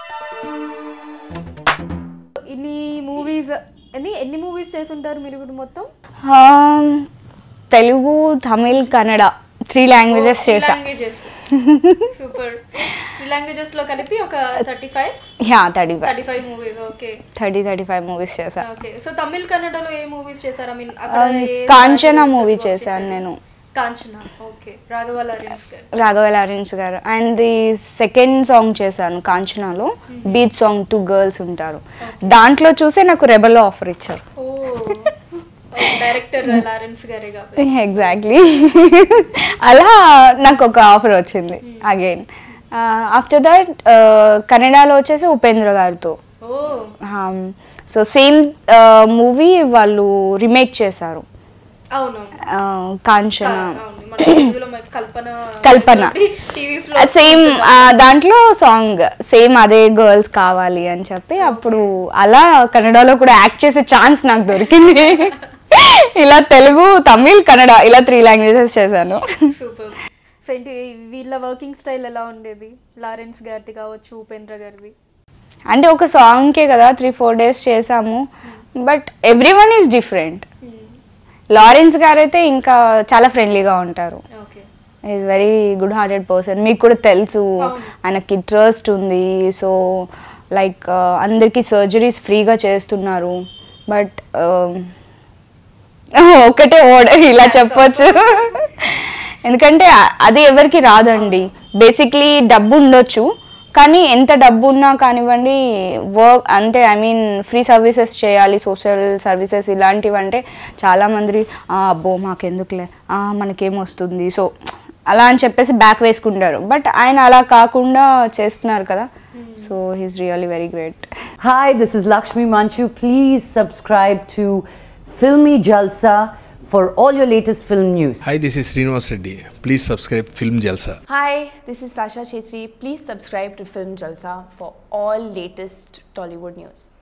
ఇన్ని మూవీస్ ఎన్ని ఎన్ని మూవీస్ చేస్తుంటారు మీరు ఇప్పుడు మొత్తం Um, Telugu Tamil Kannada three languages చేసా లాంగ్వేజెస్ సూపర్ త్రీ లాంగ్వేజెస్ లో కలిపి ఒక thirty five yeah thirty five thirty five movies okay thirty thirty five movies చేసా ఓకే సో తమిళ్ కన్నడలో ఏ మూవీస్ చేశారు I mean Um, Kanchana movie చేశాను నేను కాంచన ఓకే రాఘవ లారెన్స్ గారు రాఘవ లారెన్స్ గారు అండ్ ది సెకండ్ సాంగ్ చేశాను కాంచనాలో బీచ్ సాంగ్ టూ గర్ల్స్ ఉంటారు దాంట్లో చూసే నాకు రెబల్లో ఆఫర్ ఇచ్చారు ఓ డైరెక్టర్ లారెన్స్ గారే కాబట్టి ఎగ్జాక్ట్లీ అలా నాకు ఒక ఆఫర్ వచ్చింది అగైన్ ఆఫ్టర్ దట్ కన్నడలో వచ్చేసి ఉపేంద్ర గారితో ఓ సో సేమ్ మూవీ వాళ్ళు రిమేక్ చేశారు అవును ఆ, కాంచన అవును మన తెలుగులో మరి కల్పన కల్పన టీవీస్ లో సేమ్ దాంట్లో సాంగ్ సేమ్ అదే గర్ల్స్ కావాలి అని చెప్పి అప్పుడు అలా కన్నడలో కూడా యాక్ట్ చేసే ఛాన్స్ నాకు దొరికింది ఇలా తెలుగు తమిళ్ కన్నడ ఇలా త్రీ లాంగ్వేజెస్ చేశాను సూపర్ సో ఏంటి వీళ్ళ వర్కింగ్ స్టైల్ ఎలా ఉండేది లారెన్స్ గారిది కావచ్చు ఉపేంద్ర గారిది అంటే ఒక సాంగ్కే కదా త్రీ ఫోర్ డేస్ చేసాము but every one is different Lawrence గారైతే ఇంకా చాలా ఫ్రెండ్లీగా ఉంటారు okay is very good hearted person మీకు కూడా తెలుసు ఆయనకి ట్రస్ట్ ఉంది సో లైక్ అందరికీ సర్జరీస్ ఫ్రీగా చేస్తున్నారు బట్ ఒకటే ఓడ ఇలా చెప్పొచ్చు ఎందుకంటే అ- అది ఎవరికి రాదండి బేసిక్లీ డబ్బు ఉండొచ్చు కానీ ఎంత డబ్బు ఉన్నా కానివ్వండి వర్క్ అంటే ఐ మీన్ ఫ్రీ సర్వీసెస్ చేయాలి సోషల్ సర్వీసెస్ ఇలాంటివి అంటే చాలామంది "ఆ, అబ్బో మాకెందుకులే ఆ, మనకేం వస్తుంది సో అలా అని చెప్పేసి బ్యాక్ వేసుకుంటారు బట్ ఆయన అలా కాకుండా చేస్తున్నారు కదా so he's really very great Hi, this is Lakshmi Manchu. Please subscribe to Filmy Jalsa for all your latest film news. Hi, this is Srinivas Reddy. Please subscribe Film Jalsa. Hi, this is Sasha Chetri. Please subscribe to Film Jalsa for all latest Tollywood news.